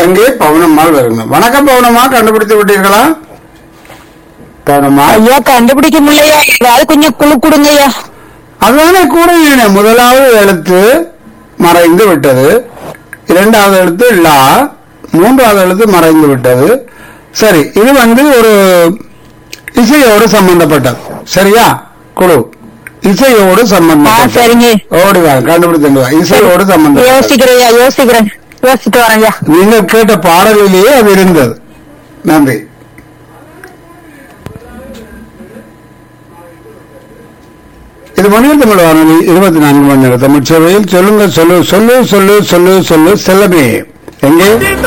அங்கே பவுனம்மாள் வருங்க வணக்கம் பவுனம்மா கண்டுபிடித்து விட்டீர்களா பவுனம்மா ஐயா கண்டுபிடிக்க முடியலையா ஏதாவது கொஞ்சம் குழு கொடுங்கய்யா அதுதானே கூட இல்லை. முதலாவது எழுத்து மறைந்து விட்டது இரண்டாவது எழுத்து லா மூன்றாவது எழுத்து மறைந்து விட்டது சரி இது வந்து ஒரு இசையோடு சம்பந்தப்பட்டது சரியா குழு இசையோடு ஆ சம்பந்தப்பட்டது சரிங்க ஓடி வா கண்டுபிடித்து வா இசையோடு சம்பந்தப்பட்டது யோசிக்கிறேன்யா யோசிக்கிறேன் யோசிச்சுட்டு வரேன்யா நீங்கள் கேட்ட பாடலிலேயே அது இருந்தது நன்றி இது மணியர் தமிழ் வானொலி இருபத்தி நான்கு மணி நேர தமிழ் சேவையில் சொல்லுங்க சொல்லு சொல்லு சொல்லு சொல்லு சொல்லு செல்லமே எங்கே